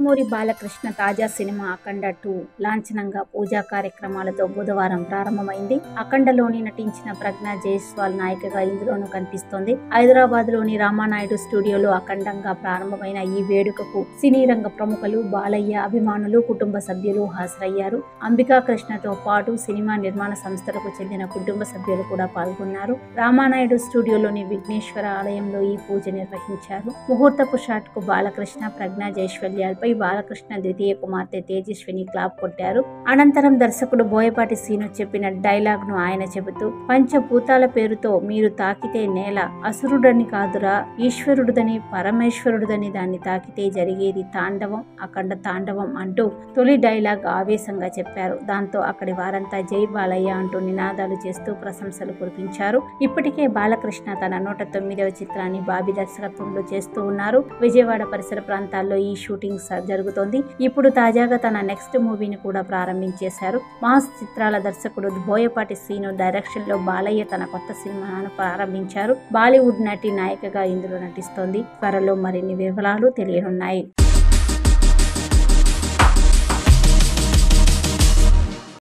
నందమూరి బాలకృష్ణ తాజా సినిమా అఖండ టూ లాంఛనంగా పూజా కార్యక్రమాలతో బుధవారం ప్రారంభమైంది అఖండలోని నటించిన ప్రజ్ఞ జైస్వాల్ నాయికగా ఇందులోనూ కనిపిస్తోంది హైదరాబాద్ లోని రామానాయుడు స్టూడియోలో అఖండంగా ప్రారంభమైన ఈ వేడుకకు సినీ రంగ ప్రముఖులు బాలయ్య అభిమానులు కుటుంబ సభ్యులు హాజరయ్యారు అంబికా కృష్ణతో పాటు సినిమా నిర్మాణ సంస్థలకు చెందిన కుటుంబ సభ్యులు కూడా పాల్గొన్నారు రామానాయుడు స్టూడియోలోని విఘ్నేశ్వర ఆలయంలో ఈ పూజ నిర్వహించారు ముహూర్తపు షాట్ కు బాలకృష్ణ ప్రజ్ఞ జైశ్వర్యాలపై బాలకృష్ణ ద్వితీయ కుమార్తె తేజస్విని క్లాప్ కొట్టారు అనంతరం దర్శకుడు బోయపాటి సీను చెప్పిన డైలాగ్ ను ఆయన చెబుతూ పంచభూతాల పేరుతో మీరు తాకితే నేల అసురుడని కాదురా ఈశ్వరుడుదని పరమేశ్వరుడుదని దాన్ని తాకితే జరిగేది తాండవం అఖండ తాండవం అంటూ తొలి డైలాగ్ ఆవేశంగా చెప్పారు దాంతో అక్కడి వారంతా జై బాలయ్య అంటూ నినాదాలు చేస్తూ ప్రశంసలు కురిపించారు ఇప్పటికే బాలకృష్ణ తన నూట తొమ్మిదవ చిత్రాన్ని బాబీ దర్శకత్వంలో చేస్తూ ఉన్నారు విజయవాడ పరిసర ప్రాంతాల్లో ఈ షూటింగ్ స- జరుగుతోంది ఇప్పుడు తాజాగా తన నెక్స్ట్ మూవీని కూడా ప్రారంభించేశారు మాస్ చిత్రాల దర్శకుడు బోయపాటి సీను డైరెక్షన్ లో బాలయ్య తన కొత్త సినిమాను ప్రారంభించారు బాలీవుడ్ నటి నాయికగా ఇందులో నటిస్తోంది త్వరలో మరిన్ని వివరాలు తెలియనున్నాయి